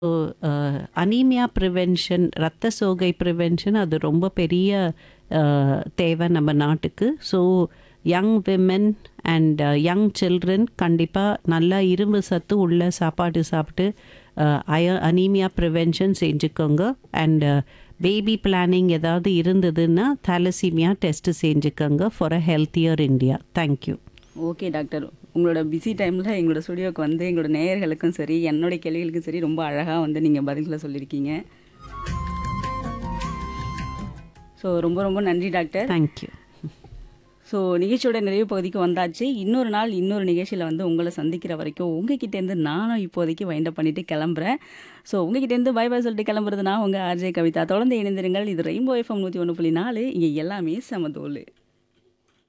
so anaemia prevention ரத்த சோகை prevention அது ரொம்ப பெரிய அஹ், தேவை நம்ம நாட்டுக்கு so young women and young children கண்டிப்பாக நல்லா இரும்பு சத்து உள்ள சாப்பாடு சாப்பிட்டு அய அனீமியா ப்ரிவென்ஷன் செஞ்சுக்கோங்க அண்ட் பேபி பிளானிங் ஏதாவது இருந்ததுன்னா தாலசீமியா டெஸ்ட்டு செஞ்சுக்கோங்க for a healthier India thank you okay doctor உங்களோட பிஸி டைமில் எங்களோட ஸ்டுடியோக்கு வந்து எங்களோட நேயர்களுக்கும் சரி என்னுடைய கேள்விகளுக்கும் சரி ரொம்ப அழகாக வந்து நீங்கள் பதில்களை சொல்லியிருக்கீங்க ஸோ ரொம்ப ரொம்ப நன்றி டாக்டர் தேங்க்யூ ஸோ நிகழ்ச்சியோட நிறைவு பகுதிக்கு வந்தாச்சு இன்னொரு நாள் இன்னொரு நிகழ்ச்சியில் வந்து உங்களை சந்திக்கிற வரைக்கும் உங்ககிட்டேருந்து நானும் இப்போதைக்கு வைண்டப் பண்ணிட்டு கிளம்புறேன் ஸோ உங்ககிட்டேருந்து பை பை சொல்லிட்டு கிளம்புறது நான் உங்கள் ஆர்ஜே கவிதா தொடர்ந்து இணைந்திருங்கள் இது ரெயின்போ எஃப்எம் நூற்றி ஒன்று புள்ளி நாலு இங்கே எல்லாமே சமதோல்